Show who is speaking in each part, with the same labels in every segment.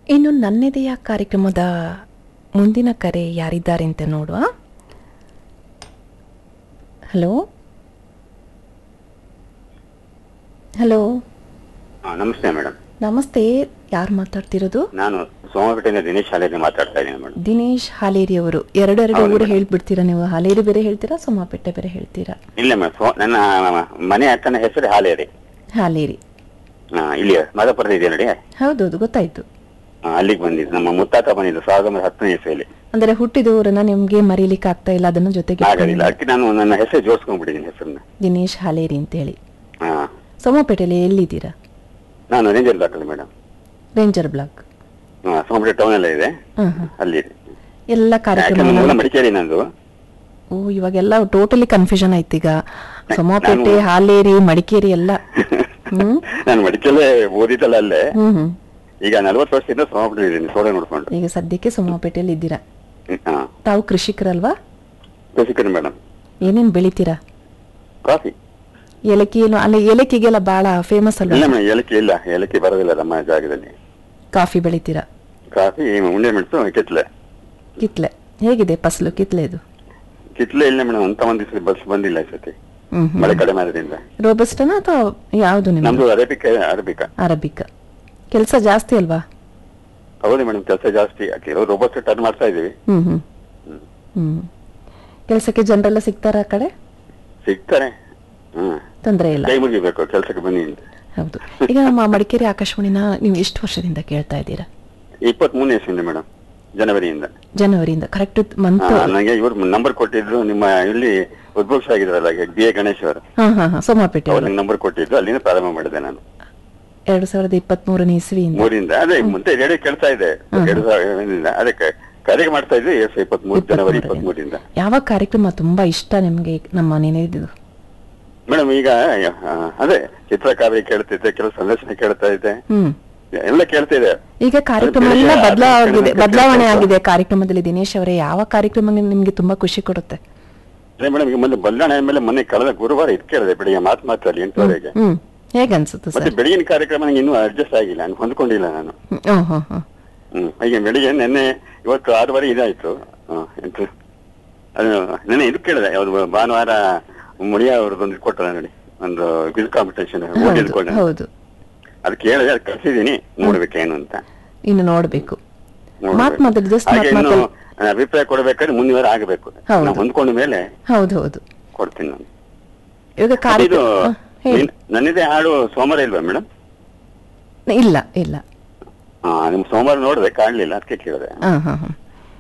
Speaker 1: ಇನ್ನು ನನ್ನೆದೆಯ ಕಾರ್ಯಕ್ರಮದ ಮುಂದಿನ ಕರೆ ಯಾರಿದ್ದಾರೆ ಅಂತ ನೋಡುವ ಹಲೋ ಹಲೋ
Speaker 2: ಹಾ, ನಮಸ್ತೆ ಮೇಡಮ್
Speaker 1: ನಮಸ್ತೆ ಯಾರು ಮಾತಾಡ್ತಿರೋದು
Speaker 2: ನಾನು ಸೋಮಪೇಟೆಯಿಂದ ದಿನೇಶ್ ಶಾಲೆಯಲ್ಲಿ ಮಾತಾಡ್ತಾ ಇದ್ದೀನಿ ಮೇಡಮ್
Speaker 1: ದಿನೇಶ್ ಹಾಲೇರಿ ಅವರು ಎರಡೆರಡು
Speaker 2: ಹೌದು
Speaker 1: ಊರು
Speaker 2: ಮೇಡಮ್.
Speaker 1: ಹೇಳ್ಬಿಡ್ತೀರಾ ನೀವು ಹಾಲೇರಿ ಬೇರೆ ಹೇಳ್ತೀರಾ ಸೋಮಾಪೇಟೆ ಬೇರೆ ಹೇಳ್ತೀರಾ
Speaker 2: ಇಲ್ಲ ಮೇಡಮ್ ನನ್ನ ಮನೆ ಅಕ್ಕನ ಹೆಸರು ಹಾಲೇರಿ
Speaker 1: ಹಾಲೇರಿ
Speaker 2: ಹಾ, ಇಲ್ಲಿ ಮಾದಾಪುರದ ಇದೆ ನೋಡಿ
Speaker 1: ಹೌದೌದು ಗೊತ್ತಾಯ್ತು
Speaker 2: ಹಾ, ಅಲ್ಲಿಗೆ ಬಂದಿದ್ದು ನಮ್ಮ ಮುತ್ತಾತ ಬಂದಿದ್ದು ಸಾವಿರದ ಒಂಬೈನೂರ ಹತ್ತನೇ ಇಸ್ವಿಯಲ್ಲಿ
Speaker 1: ಅಂದ್ರೆ ಹುಟ್ಟಿದ ಊರನ್ನ ನಿಮ್ಗೆ ಮರೀಲಿಕ್ಕೆ ಆಗ್ತಾ ಇಲ್ಲ ಅದನ್ನ ಜೊತೆಗೆ
Speaker 2: ಆಗೋದಿಲ್ಲ
Speaker 1: ಇಟ್ಕೊಂಡಿದ್ದೀರಾ.
Speaker 2: ಅದಕ್ಕೆ ನಾನು ನನ್ನ ಹೆಸರು ಜೋಡಿಸ್ಕೊಂಡ್ಬಿಟ್ಟಿದ್ದೀನಿ ಹೆಸರನ್ನ
Speaker 1: ದಿನೇಶ್ ಹಾಲೇರಿ ಅಂತೇಳಿ
Speaker 2: ಹಾ
Speaker 1: ಸೋಮಪೇಟೆಯಲ್ಲಿ ಎಲ್ಲಿದ್ದೀರಾ
Speaker 2: ನಾನು ರೇಂಜರ್ ದಾಖಲೆ ಮೇಡಮ್
Speaker 1: ರೇಂಜರ್ ಬ್ಲಾಕ್
Speaker 2: ಹಾ ಸೋಮಪೇಟೆ ಟೌನ್ ಎಲ್ಲ ಇದೆ
Speaker 1: ಹ್ಮ್ ಹ್ಮ್.
Speaker 2: ಅಲ್ಲಿ
Speaker 1: ಎಲ್ಲ ಕಾರ್ಯಕ್ರಮ
Speaker 2: ಯಾಕಂದ್ರೆ ಮೂಲ ಮಡಿಕೇರಿ ನಂದು
Speaker 1: ಓ ಇವಾಗೆಲ್ಲ ಟೋಟಲಿ ಕನ್ಫ್ಯೂಷನ್ ಆಯ್ತೀಗ ಸೋಮಪೇಟೆ
Speaker 2: ನಾನು-
Speaker 1: ಹಾಲೇರಿ ಮಡಿಕೇರಿ ಎಲ್ಲ ಹ್ಮ್
Speaker 2: ನಾನು ಮಡಿಕೇಲೆ ಓದಿದ್ದಲ್ಲ ಅಲ್ಲೇ
Speaker 1: ಹ್ಮ್ ಹ್ಮ್
Speaker 2: ಈಗ ನಲ್ವತ್ತು ವರ್ಷದಿಂದ ಸೋಮಪೇಟೆ ಇದ್ದೀನಿ ಸೋಡೆ ನೋಡ್ಕೊಂಡು
Speaker 1: ಈಗ ಸದ್ಯಕ್ಕೆ ಸೋಮಪೇಟೆಯಲ್ಲಿ ಇದ್ದೀರಾ
Speaker 2: ಹಾ
Speaker 1: ತಾವು ಕೃಷಿಕರಲ್ವಾ
Speaker 2: ಕೃಷಿಕರು ಮೇಡಮ್
Speaker 1: ಏನೇನ್ ಬೆಳಿತೀರಾ
Speaker 2: ಕಾಫಿ
Speaker 1: ಏಲಕ್ಕಿ ಏನು ಅಲ್ಲಿ ಏಲಕ್ಕಿಗೆಲ್ಲ ಬಹಳ ಫೇಮಸ್
Speaker 2: ಇಲ್ಲ
Speaker 1: ಅಲ್ವಾ
Speaker 2: ಮೇಡಮ್ ಏಲಕ್ಕಿ ಇಲ್ಲ ಏಲಕ್ಕಿ ಬರೋದಿಲ್ಲ ನಮ್ಮ ಜಾಗದಲ್ಲಿ
Speaker 1: ಕಾಫಿ ಬೆಳಿತೀರಾ
Speaker 2: ಕಾಫಿ ಉಂಡೆ ಮೆಣಸು ಕಿತ್ಲೆ
Speaker 1: ಕಿತ್ಲೆ ಹೇಗಿದೆ ಫಸಲು ಕಿತ್ಲೆ ಇದು
Speaker 2: ಕಿತ್ಲೆ ಇಲ್ಲ ಮೇಡಮ್ ಅಂತ ಒಂದ್ ದಿವಸ ಬಸ್ ಬಂದಿಲ್ಲ ಈ ಸತಿ
Speaker 1: ಹ್ಮ್
Speaker 2: ಮಳೆ ಕಡಿಮೆ ಆದ್ರಿಂದ
Speaker 1: ರೋಬಸ್ಟನಾ ಅಥವಾ ಯಾವುದು ನಿಮ್ದು
Speaker 2: ನಮ್ದು ಅರೇಬಿಕ ಅರೇಬಿಕ
Speaker 1: ಅರಬಿಕ ಕೆಲಸ ಜಾಸ್ತಿ ಅಲ್ವಾ
Speaker 2: ಹೌದು ಮೇಡಮ್ ಕೆಲಸ ಜಾಸ್ತಿ ಕೆಲವು ರೋಬೋಟ್ ಟರ್ನ್ ಮಾಡ್ತಾ ಇದೀವಿ
Speaker 1: ಹ್ಮ್ ಹ್ಮ್ ಹ್ಮ್ ಕೆಲಸಕ್ಕೆ ಜನರೆಲ್ಲ ಸಿಗ್ತಾರ ಆ ಕಡೆ
Speaker 2: ಸಿಗ್ತಾರೆ ಹ್ಮ್
Speaker 1: ತೊಂದರೆ ಇಲ್ಲ
Speaker 2: ಕೈ ಮುಗಿಬೇಕು ಕೆಲಸಕ್ಕೆ ಬನ್ನಿ ಅಂತ
Speaker 1: ಹೌದು ಈಗ ನಮ್ಮ ಮಡಿಕೇರಿ ಆಕಾಶವಾಣಿನ ನೀವು ಎಷ್ಟು ವರ್ಷದಿಂದ ಕೇಳ್ತಾ ಇದ್ದೀರಾ
Speaker 2: ಇಪ್ಪತ್ತ್ ಮೂರನೇ ಇಸ್ವಿಂದ ಮೇಡಮ್ ಜನವರಿಯಿಂದ
Speaker 1: ಜನವರಿಯಿಂದ ಕರೆಕ್ಟ್
Speaker 2: ಆ,
Speaker 1: ಮಂತ್
Speaker 2: ನನಗೆ ಇವ್ರು ನಂಬರ್ ಕೊಟ್ಟಿದ್ರು ನಿಮ್ಮ ಇಲ್ಲಿ ಉದ್ಭೋಕ್ಷ ಆಗಿದ್ರಲ್ಲ ಬಿ ಎ ಗಣೇಶ್ ಅವರು
Speaker 1: ಹಾ ಹಾ ಹಾ ಸೋಮಾಪೇಟೆ
Speaker 2: ಅವ್ರ ನಂಬರ್ ಕೊಟ್ಟಿದ್ದು ಅಲ್ಲಿಂದ ಪ್ರಾರಂಭ ಮಾಡಿದೆ ನಾನು
Speaker 1: ಎರಡ್ ಸಾವಿರದ ಇಪ್ಪತ್ತ್ ಮೂರನೇ ಇಸ್ವಿಯಿಂದ
Speaker 2: ಮೂರಿಂದ ಅದೇ ಮುಂದೆ ರೇಡಿಯೋ ಕೇಳ್ತಾ ಇದೆ ಎರಡು ಸಾವಿರದಿಂದ ಅದಕ್ಕೆ ಕರೆಗೆ ಮಾಡ್ತಾ ಇದ್ವಿ ಎರಡ್ ಸಾವಿರದ ಇಪ್ಪತ್ಮೂರು ಜನವರಿ ಇಪ್ಪತ್ತ್ ಮೂರಿಂದ
Speaker 1: ಯಾವ ಕಾರ್ಯಕ್ರಮ ತುಂಬಾ ಇಷ್ಟ ನಿಮ್ಗೆ ನಮ್ಮ ನೆನೆದಿದ್ದು
Speaker 2: ಮೇಡಮ್ ಈಗ ಆ, ಅದೇ ಚಿತ್ರಕಾವ್ಯ ಕೇಳ್ತಿದ್ದೆ ಕೆಲವು ಸಂದರ್ಶನ ಕೇಳ್ತಾ ಇದ್ದೆ
Speaker 1: ಹ್ಮ್
Speaker 2: ಎಲ್ಲ ಕೇಳ್ತಾ ಇದೆ
Speaker 1: ಈಗ ಕಾರ್ಯಕ್ರಮ
Speaker 2: ಬೆಳಿಗ್ಗೆ
Speaker 1: ಎಲ್ಲ
Speaker 2: ಆರು
Speaker 1: ಬದಲಾಗಿದೆ
Speaker 2: ಗಂಟೆಗೆ
Speaker 1: ಬದಲಾವಣೆ
Speaker 2: ಕೇಳ್ತಾ
Speaker 1: ಆಗಿದೆ ಕಾರ್ಯಕ್ರಮದಲ್ಲಿ ದಿನೇಶ್ ಅವರೇ ಯಾವ ಕಾರ್ಯಕ್ರಮ ನಿಮ್ಗೆ ತುಂಬಾ ಖುಷಿ ಕೊಡುತ್ತೆ
Speaker 2: ಅದೇ ಮೇಡಮ್ ಈಗ ಮೊನ್ನೆ ಬಲ್ಲಾಣ ಆದ್ಮೇಲೆ ಮೊನ್ನೆ ಕಳೆದ ಗುರುವಾರ ಇದು ಕೇಳಿದೆ ಬೆಳಿಗ್ಗೆ ಮಾತು ಮಾತಾಡಿ ಎಂಟುವರೆಗೆ
Speaker 1: ಹ್ಮ್ ಹೇಗ್ ಅನ್ಸುತ್ತೆ
Speaker 2: ಮತ್ತೆ
Speaker 1: ಸರ್
Speaker 2: ಬೆಳಗಿನ ಕಾರ್ಯಕ್ರಮ ನಂಗೆ ಇನ್ನೂ ಅಡ್ಜಸ್ಟ್ ಆಗಿಲ್ಲ ನಾನು ಹೊಂದ್ಕೊಂಡಿಲ್ಲ ನಾನು
Speaker 1: ಹ್ಮ್ ಹ್ಮ್ ಹ್ಮ್
Speaker 2: ಹ್ಮ್ ಹೀಗೆ ಬೆಳಿಗ್ಗೆ ನೆನ್ನೆ ಇವತ್ತು ಆರೂವರೆ ಇದಾಯ್ತು ಹ್ಮ್, ಎಂಟು ಅದು ನೆನ್ನೆ ಇದು ಕೇಳಿದೆ ಯಾವ್ದು ಭಾನುವಾರ ಮುಳಿಯ ಅವ್ರದ್ದೊಂದು ಕೊಟ್ಟರ ನೋಡಿ ಒಂದು ಕ್ವಿಜ್ ಕಾಂಪಿಟೇಷನ್ ಓದಿ
Speaker 1: ಹೌದು
Speaker 2: ಇದ್ಕೊಂಡೆ
Speaker 1: ಹೌದು
Speaker 2: ಅದು ಕೇಳಿದೆ ಅದು ಕಳ್ಸಿದೀನಿ ನೋಡ್ಬೇಕೇನು ಅಂತ
Speaker 1: ಇನ್ನು ನೋಡ್ಬೇಕು
Speaker 2: ನೋಡ್ಬೇಕು.
Speaker 1: ಮಾತ್ ಮಾತಾಡಿ ಜಸ್ಟ್
Speaker 2: ಹಾಗೆ
Speaker 1: ಮಾತ್
Speaker 2: ಇನ್ನು
Speaker 1: ಮಾತಾಡಿ
Speaker 2: ಆ, ಅಭಿಪ್ರಾಯ ಕೊಡ್ಬೇಕಾದ್ರೆ ಮುಂದಿನ ವಾರ ಆಗಬೇಕು
Speaker 1: ಹೌದು.
Speaker 2: ನಾವು ಹೊಂದ್ಕೊಂಡ ಮೇಲೆ
Speaker 1: ಹೌದು ಹೌದು
Speaker 2: ಕೊಡ್ತೀನಿ ನಾನು
Speaker 1: ಇವಾಗ
Speaker 2: ಇದು
Speaker 1: ಕಾರ್ಯಕ್ರಮ ಹ, ಹೇಳಿ
Speaker 2: ನಿನ್- ನನ್ನದೇ ಹಾಡು ಸೋಮವಾರ ಇಲ್ವಾ ಮೇಡಮ್
Speaker 1: ಇಲ್ಲ ಇಲ್ಲ
Speaker 2: ಹಾ ನಿಮ್ ಸೋಮವಾರ ನೋಡಿದೆ ಕಾಣ್ಲಿಲ್ಲ ಅದಕ್ಕೆ ಕೇಳಿದೆ
Speaker 1: ಹ, ಹ, ಹ.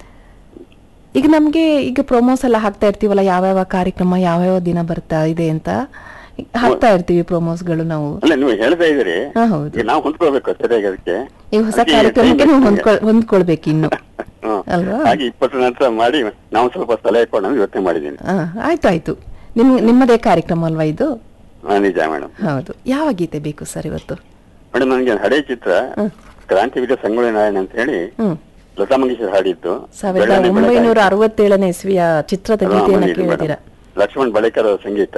Speaker 1: ಈಗ ನಮ್ಗೆ ಈಗ ಪ್ರೊಮೋಸ್ ಎಲ್ಲ ಹಾಕ್ತಾ ಇರ್ತೀವಲ್ಲ ಯಾವ್ಯಾವ ಕಾರ್ಯಕ್ರಮ ಯಾವ್ಯಾವ ದಿನ ಬರ್ತಾ ಇದೆ ಅಂತ ಹಾಕ್ತಾ ಇರ್ತೀವಿ ಪ್ರೊಮೋಸ್ಗಳು ನಾವು
Speaker 2: ಅಲ್ಲ ನೀವು ಹೇಳ್ತಾ ಇದ್ದೀರಿ
Speaker 1: ಹಾ ಹೌದು
Speaker 2: ಈಗ ನಾವು ಹೊಂದ್ಕೋಬೇಕು ಸರಿಯಾಗಿ ಅದಕ್ಕೆ
Speaker 1: ಈ ಹೊಸ
Speaker 2: ಅದಕ್ಕೆ
Speaker 1: ಕಾರ್ಯಕ್ರಮಕ್ಕೆ
Speaker 2: time
Speaker 1: ನೀವು
Speaker 2: ಬೇಕು
Speaker 1: ಹೊಂದ್ಕೊಳ್ ಹೊಂದ್ಕೊಳ್ಬೇಕು ಇನ್ನು
Speaker 2: ಹ್ಮ್.
Speaker 1: ಅಲ್ವಾ?
Speaker 2: ಹಾಗೆ ಇಪ್ಪತ್ತು ನಂತರ ಮಾಡಿ ನಾವು ಸ್ವಲ್ಪ ಸಲಹೆ ಕೊಡೋಣ ಯೋಚನೆ ಮಾಡಿದ್ದೀನಿ
Speaker 1: ಹ, ಆಯ್ತು ಆಯ್ತು ನಿಮ್ ನಿಮ್ಮದೇ ಕಾರ್ಯಕ್ರಮ ಅಲ್ವಾ ಇದು
Speaker 2: ಹಾ, ನಿಜ ಮೇಡಮ್
Speaker 1: ಹೌದು ಯಾವ ಗೀತೆ ಬೇಕು ಸರ್ ಇವತ್ತು
Speaker 2: ಮೇಡಮ್ ನನಗೆ ಹಳೆ ಚಿತ್ರ
Speaker 1: ಹ್ಮ್.
Speaker 2: ಕ್ರಾಂತಿ ವಿಜಯ ಸಂಗೊಳ್ಳಿ ನಾರಾಯಣ ಅಂತ ಹೇಳಿ
Speaker 1: ಹ್ಮ್
Speaker 2: ಲತಾ ಮಂಗೇಶ್ವರ್ ಹಾಡಿದ್ದು
Speaker 1: ಸಾವಿರದ
Speaker 2: ಬೆಳ್ಳನೆ ಬೆಳಗಾಯಿ.
Speaker 1: ಒಂಬೈನೂರ ಅರವತ್ತೇಳನೇ ಇಸ್ವಿಯ ಚಿತ್ರದ
Speaker 2: ಹಾ,
Speaker 1: ಗೀತೆಯನ್ನ
Speaker 2: ಇದು ಮೇಡಮ್.
Speaker 1: ಕೇಳಿದಿರಾ
Speaker 2: ಲಕ್ಷ್ಮಣ್ ಬಳಿಕರ್ ಅವರ ಸಂಗೀತ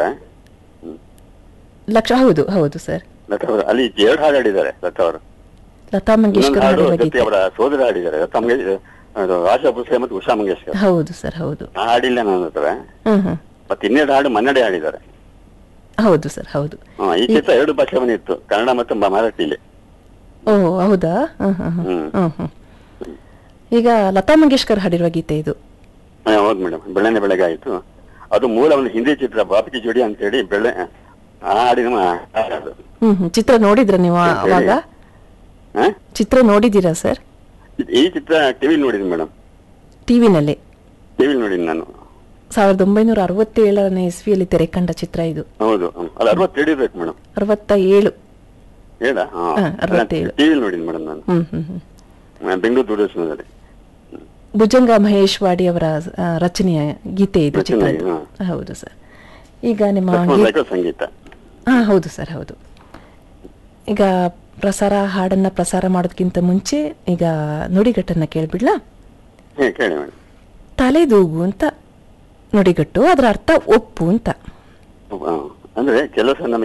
Speaker 1: ಲಕ್ಷ ಹೌದು ಹೌದು ಸರ್
Speaker 2: ಲತಾ ಅವರು ಅಲ್ಲಿ ಎರಡು ಹಾಡು ಹಾಡಿದ್ದಾರೆ ಲತಾ ಅವರು
Speaker 1: ಲತಾ
Speaker 2: ಇನ್ನೊಂದು
Speaker 1: ಮಂಗೇಶ್ಕರ್
Speaker 2: ಹಾಡು
Speaker 1: ಹಾಡಿರುವ
Speaker 2: ಜೊತೆ
Speaker 1: ಗೀತೆ
Speaker 2: ಅವರ ಸೋದರ ಹಾಡಿದ್ದಾರೆ ಲತಾ ಮಂಗೇಶ್ ಅದು ಆಶಾ ಭೋಸ್ಲೆ ಮತ್ತು ಉಷಾ ಮಂಗೇಶ್ಕರ್
Speaker 1: ಹೌದು ಸರ್ ಹೌದು
Speaker 2: ಆ ಹಾಡಿಲ್ಲ ನನ್ನ ಹತ್ರ
Speaker 1: ಹ್ಮ್ ಹ್ಮ್
Speaker 2: ಮತ್ತೆ ಇನ್ನೆರಡು ಹಾಡು ಮನ್ನಡೆ ಹಾಡಿದ್ದಾರೆ
Speaker 1: ಹೌದು ಸರ್ ಹೌದು
Speaker 2: ಹಾ, ಈ ಚಿತ್ರ ಎರಡು ಭಾಷೆ ಬಂದಿತ್ತು ಕನ್ನಡ ಮತ್ತು ಮ- ಮರಾಠಿಲಿ
Speaker 1: ಓ ಹೌದಾ ಹ್ಮ್ ಹ್ಮ್ ಹ್ಮ್.
Speaker 2: ಹ್ಮ್.
Speaker 1: ಹ್ಮ್ ಹ್ಮ್ ಈಗ ಲತಾ ಮಂಗೇಶ್ಕರ್ ಹಾಡಿರುವ ಗೀತೆ ಇದು
Speaker 2: ಹಾ, ಹೌದು ಮೇಡಮ್ ಬೆಳ್ಳನೆ ಬೆಳಗ್ಗೆ ಆಯ್ತು ಅದು ಮೂಲ ಒಂದು ಹಿಂದಿ ಚಿತ್ರ ಬಾಪಕಿ ಜೋಡಿ ಅಂತ ಹೇಳಿ ಬೆಳ್ಳೆ ಆ ಹಾಡಿನ ಹಾಡು.
Speaker 1: ಹ್ಮ್ ಹ್ಮ್ ಚಿತ್ರ ನೋಡಿದ್ರ ನೀವು ಆ-
Speaker 2: ಹೇಳಿ.
Speaker 1: ಅವಾಗ
Speaker 2: ಹಾ?
Speaker 1: ಚಿತ್ರ ನೋಡಿದ್ದೀರಾ ಸರ್
Speaker 2: ಈ ಚಿತ್ರ ಟಿವಿ ನೋಡಿದ್ವಿ ಮೇಡಮ್
Speaker 1: ಟಿವಿನಲ್ಲಿ
Speaker 2: ಟಿವಿ ನೋಡಿದ್ ನಾನು
Speaker 1: ಸಾವಿರದ ಒಂಬೈನೂರ ಅರವತ್ತೇಳನೇ ಇಸ್ವಿಯಲ್ಲಿ ತೆರೆ ಕಂಡ ಚಿತ್ರ ಇದು
Speaker 2: ಹೌದು ಹ್ಮ್. ಅಲ್ಲ ಅರವತ್ತೇಳು ಇರ್ಬೇಕು ಮೇಡಮ್
Speaker 1: ಅರವತ್ತ ಏಳು
Speaker 2: ಹೇಳ ಹಾ
Speaker 1: ಹಾ, ಅರವತ್ತೇಳು.
Speaker 2: ಟಿವಿ ನೋಡಿದ್ ಮೇಡಮ್ ನಾನು
Speaker 1: ಹ್ಮ್ ಹ್ಮ್ ಹ್ಮ್
Speaker 2: ಆ, ಬೆಂಗಳೂರು ದೂರದರ್ಶನದಲ್ಲಿ
Speaker 1: ಭುಜಂಗ ಮಹೇಶ್ ವಾಡಿ ಅವರ ಆ, ರಚನೆಯ ಗೀತೆ ಇದು ಚಿತ್ರ
Speaker 2: ರಚನೆ,
Speaker 1: ಇದು.
Speaker 2: ಹಾ.
Speaker 1: ಹೌದು ಸರ್ ಈಗ ನಿಮ್ಮ
Speaker 2: ಲಕ್ಷ್ಮಣ್
Speaker 1: ಗೀತೆ-
Speaker 2: ಬಳಿಕರ್ ಸಂಗೀತ
Speaker 1: ಹಾ ಹೌದು ಸರ್ ಹೌದು ಈಗ ಪ್ರಸಾರ ಹಾಡನ್ನ ಪ್ರಸಾರ ಮಾಡೋದಕ್ಕಿಂತ ಮುಂಚೆ ಈಗ ನುಡಿಗಟ್ಟನ್ನ ಕೇಳ್ಬಿಡ್ಲಾ
Speaker 2: ಹೇ ಕೇಳಿ ಮೇಡಮ್
Speaker 1: ತಲೆದೂಗು ಅಂತ ನುಡಿಗಟ್ಟು ಅದರ ಅರ್ಥ ಒಪ್ಪು ಅಂತ
Speaker 2: ಅಂದ್ರೆ ಕೆಲಸ ನಮಗೆ